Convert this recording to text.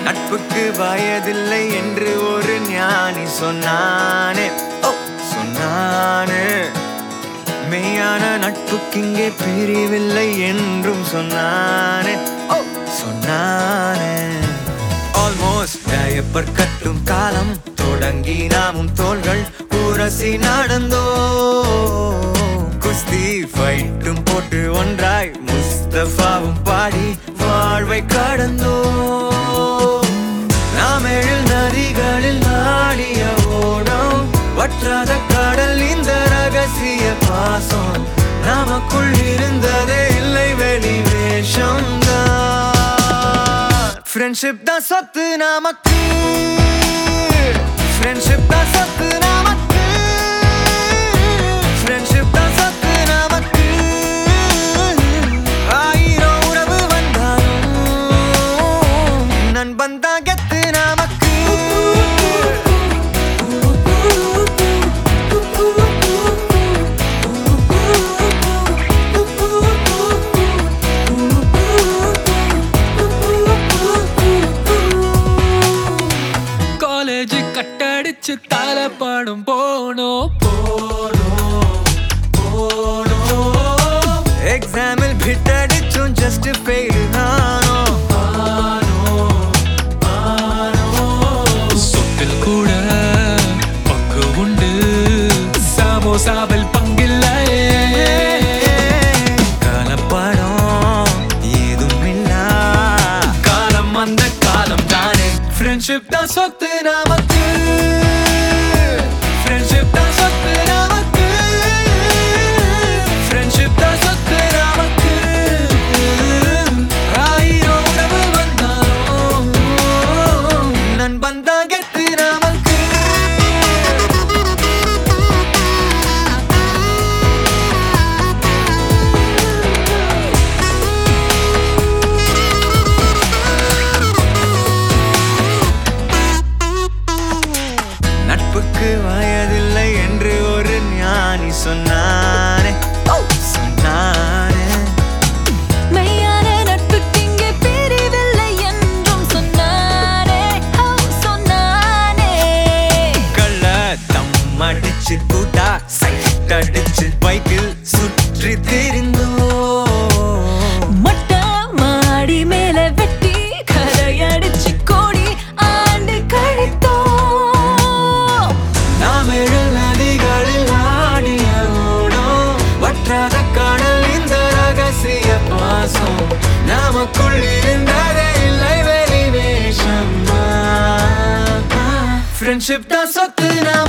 நட்புக்கு வயதில்லை என்று ஒரு ஞானி சொன்னானே ஓ சொன்னானே மெய்யான நட்புக்கிங்கே பிரிவில்லை என்றும் சொன்னானே ஓ சொன்னானே ஆல்மோஸ்ட் டயப்பர் கட்டும் காலம் தொடங்கி நாமும் தோள்கள் உரசி நடந்தோ குஸ்தி ஃபைட்டும் போட்டு ஒன்றாய் முஸ்தபாவும் பாடி வாழ்வை கடந்தோ நாம் எழில் நதிகளில் நாடிய ஓடம் வற்றாத கடல் இந்த ரகசிய பாசம் நமக்குள் இருந்ததே இல்லை வெளி வேஷம் ஃப்ரெண்ட்ஷிப் தான் சொத்து நமக்கு ஃப்ரெண்ட்ஷிப் தான் சொத்து நமக்கு ஃப்ரெண்ட்ஷிப் தான் சொத்து நமக்கு ஆயிரம் உறவு வந்தாலும் நண்பன் தான் கெத்து நமக்கு காலேஜ் கட்டடிச்சு தலை பாடும் போனோம் போனோம் போனோம் எக்ஸாமில் பிட் அடிச்சும் ஜஸ்ட் ஃபெயில் நானோ சொத்தில் கூட பங்கு உண்டு சமோசாவில் பங்கில்லையே கலப்படம் ஏதும் இல்லா காலம் அந்த காலம் தானே ஃப்ரெண்ட்ஷிப் தான் சொத்து நமக்கு ஃப்ரெண்ட்ஷிப் தான் சொத்து நமக்கு ஃப்ரெண்ட்ஷிப் தான் சொத்து நமக்கு ஆயிரம் உறவு வந்தாலும் நண்பன் தான் கெத்து நமக்கு நட்புக்கு வயதில்லை என்று ஒரு ஞானி சொன்னானே ஓ, சொன்னானே மெய்யான நட்புக்கு இங்கே பிரிவில்லை என்றும் சொன்னானே ஓ சொன்னானே கள்ள தம் அடிச்சு கூட்டா சைட் அடிச்சு பைக்கில் சுற்றி திரிந்தோ மொட்டை மாடி மேல வெட்டி கரையடிச்சு கோடி ஆண்டு கழித்தோம் நாம் எழில் நதிகளில் ஆடிய ஓடம் வற்றாத கடல் இந்த ரகசிய பாசம் நமக்குள் இருந்ததே இல்லை வெளி வேஷம் ஃப்ரெண்ட்ஷிப் தான் சொத்து நாம